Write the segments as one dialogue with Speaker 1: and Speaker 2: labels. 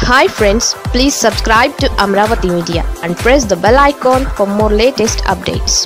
Speaker 1: hi friends please subscribe to Amaravati media and press the bell icon for more latest updates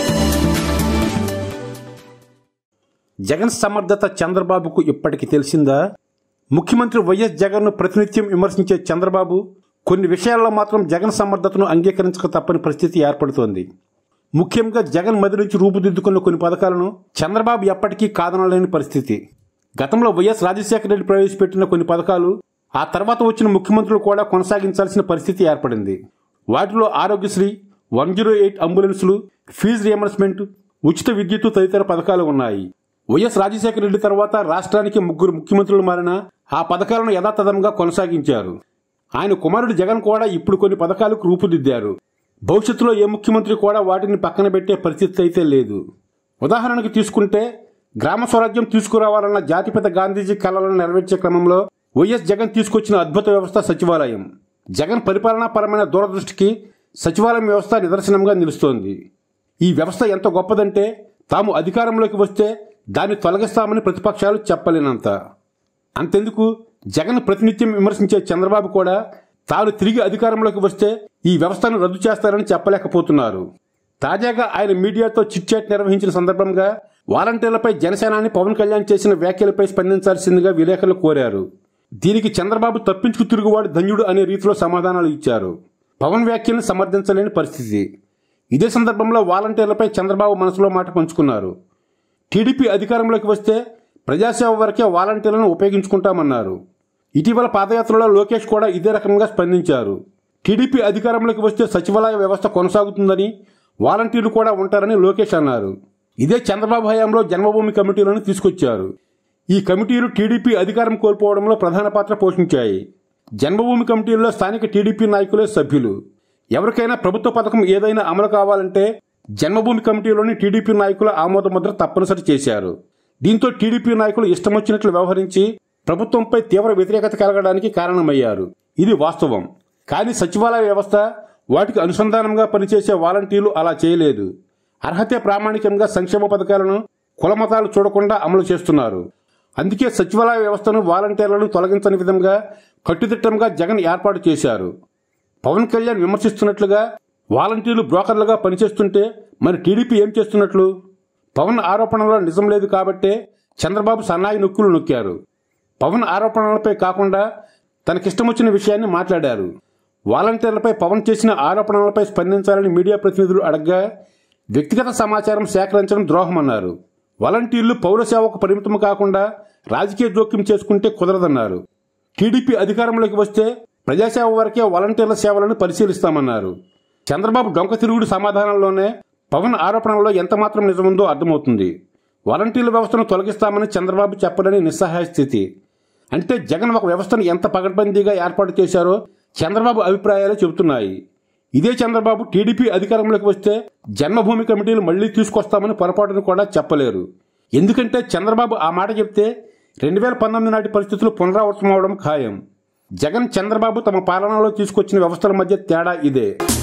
Speaker 2: Jagan సమర్థత చంద్రబాబుకు ఇప్పటికి తెలిసిందా ముఖ్యమంత్రి వైఎస్ జగన్ను ప్రతినిత్యం విమర్శించే చంద్రబాబు కొన్ని విషయాల్లో మాత్రం జగన్ సమర్థతను అంగీకరించక తప్పని పరిస్థితి ఏర్పడుతోంది ముఖ్యంగా జగన్ మది నుంచి రూపుదిద్దుకున్న కొన్ని పథకాలను చంద్రబాబు ఎప్పటికీ కాదనలేని పరిస్థితి గతంలో వైఎస్ రాజశేఖర రెడ్డి ప్రవేశపెట్టిన కొన్ని పథకాలు ఆ తర్వాత వచ్చిన ముఖ్యమంత్రులు కూడా కొనసాగించాల్సిన పరిస్థితి ఏర్పడింది వాటిలో ఆరోగ్యశ్రీ వన్ జీరో ఎయిట్ అంబులెన్సులు ఫీజు రియంబర్స్మెంట్ ఉచిత విద్యుత్తు తదితర పథకాలు ఉన్నాయి వైఎస్ రాజశేఖర రెడ్డి తర్వాత రాష్ట్రానికి ముగ్గురు ముఖ్యమంత్రులు మారిన ఆ పథకాలను యథాతథంగా కొనసాగించారు ఆయన కుమారుడు జగన్ కూడా ఇప్పుడు కొన్ని పథకాలకు రూపుదిద్దారు భవిష్యత్తులో ఏ ముఖ్యమంత్రి కూడా వాటిని పక్కన పెట్టే పరిస్థితి అయితే లేదు ఉదాహరణకు తీసుకుంటే గ్రామ స్వరాజ్యం తీసుకురావాలన్న జాతిపిత గాంధీజీ కళలను నెరవేర్చే క్రమంలో వైఎస్ జగన్ తీసుకొచ్చిన అద్భుత వ్యవస్థ సచివాలయం జగన్ పరిపాలనాపరమైన దూరదృష్టికి సచివాలయం వ్యవస్థ నిదర్శనంగా నిలుస్తోంది ఈ వ్యవస్థ ఎంత గొప్పదంటే తాము అధికారంలోకి వస్తే దాన్ని తొలగిస్తామని ప్రతిపక్షాలు చెప్పలేనంత అంతెందుకు జగన్ ప్రతినిత్యం విమర్శించే చంద్రబాబు కూడా తాను తిరిగి అధికారంలోకి వస్తే ఈ వ్యవస్థను రద్దు చేస్తారని చెప్పలేకపోతున్నారు తాజాగా ఆయన మీడియాతో చిట్చాట్ నిర్వహించిన సందర్భంగా వాలంటీర్లపై జనసేనాని పవన్ కళ్యాణ్ చేసిన వ్యాఖ్యలపై స్పందించాల్సిందిగా విలేకరులు కోరారు దీనికి చంద్రబాబు తప్పించుకు తిరుగువాడు ధన్యుడు అనే రీతిలో సమాధానాలు ఇచ్చారు పవన్ వ్యాఖ్యలను సమర్థించలేని పరిస్థితి ఇదే సందర్భంలో వాలంటీర్లపై చంద్రబాబు మనసులో మాట పంచుకున్నారు టీడీపీ అధికారంలోకి వస్తే ప్రజాసేవ వరకే వాలంటీర్లను ఉపయోగించుకుంటామన్నారు ఇటీవల పాదయాత్రలో లోకేష్ కూడా ఇదే రకంగా స్పందించారు టీడీపీ అధికారంలోకి వస్తే సచివాలయ వ్యవస్థ కొనసాగుతుందని వాలంటీర్లు కూడా ఉంటారని లోకేష్ అన్నారు ఇదే చంద్రబాబు హయాంలో జన్మభూమి కమిటీలను తీసుకొచ్చారు ఈ కమిటీలు టీడీపీ అధికారం కోల్పోవడంలో ప్రధాన పాత్ర పోషించాయి జన్మభూమి కమిటీల్లో స్థానిక టీడీపీ నాయకులే సభ్యులు ఎవరికైనా ప్రభుత్వ పథకం ఏదైనా అమలు కావాలంటే జన్మభూమి కమిటీలోని టీడీపీ నాయకుల ఆమోద ముద్ర తప్పనిసరి చేశారు దీంతో టీడీపీ నాయకులు ఇష్టమొచ్చినట్లు వ్యవహరించి ప్రభుత్వంపై తీవ్ర వ్యతిరేకత కలగడానికి కారణమయ్యారు ఇది వాస్తవం కానీ సచివాలయ వ్యవస్థ వాటికి అనుసంధానంగా పనిచేసే వాలంటీర్లు అలా చేయలేదు అర్హతే ప్రామాణికంగా సంక్షేమ పథకాలను కులమతాలు చూడకుండా అమలు చేస్తున్నారు అందుకే సచివాలయ వ్యవస్థను వాలంటీర్లను తొలగించని విధంగా కట్టుదిట్టంగా జగన్ ఏర్పాటు చేశారు పవన్ కళ్యాణ్ విమర్శిస్తున్నట్లుగా వాలంటీర్లు బ్రోకర్లుగా పనిచేస్తుంటే మరి టీడీపీ ఏం చేస్తున్నట్లు పవన్ ఆరోపణలో నిజం లేదు కాబట్టే చంద్రబాబు సన్నాయి నొక్కులు నొక్కారు పవన్ ఆరోపణలపై కాకుండా తనకిష్టమొచ్చిన విషయాన్ని మాట్లాడారు వాలంటీర్లపై పవన్ చేసిన ఆరోపణలపై స్పందించాలని మీడియా ప్రతినిధులు అడగ్గా వ్యక్తిగత సమాచారం సేకరించడం ద్రోహమన్నారు వాలంటీర్లు పౌర సేవకు పరిమితం కాకుండా రాజకీయ జోక్యం చేసుకుంటే కుదరదన్నారు టీడీపీ అధికారంలోకి వస్తే ప్రజాసేవ వరకే వాలంటీర్ల సేవలను పరిశీలిస్తామన్నారు చంద్రబాబు డొంక తిరుగుడు సమాధానంలోనే పవన్ ఆరోపణలో ఎంతమాత్రం నిజముందో అర్థమవుతుంది వాలంటీర్ల వ్యవస్థను తొలగిస్తామని చంద్రబాబు చెప్పడని నిస్సహాయ స్థితి అంటే జగన్ ఒక వ్యవస్థను ఎంత పగడ్బందీగా ఏర్పాటు చేశారో చంద్రబాబు అభిప్రాయాలు చెబుతున్నాయి ఇదే చంద్రబాబు టీడీపీ అధికారంలోకి వస్తే జన్మభూమి కమిటీలు మళ్లీ తీసుకొస్తామని పొరపాటును కూడా చెప్పలేరు ఎందుకంటే చంద్రబాబు ఆ మాట చెప్తే రెండు వేల పంతొమ్మిది నాటి పరిస్థితులు పునరావృతమవడం ఖాయం జగన్ చంద్రబాబు తమ పాలనలో తీసుకొచ్చిన వ్యవస్థల మధ్య తేడా ఇదే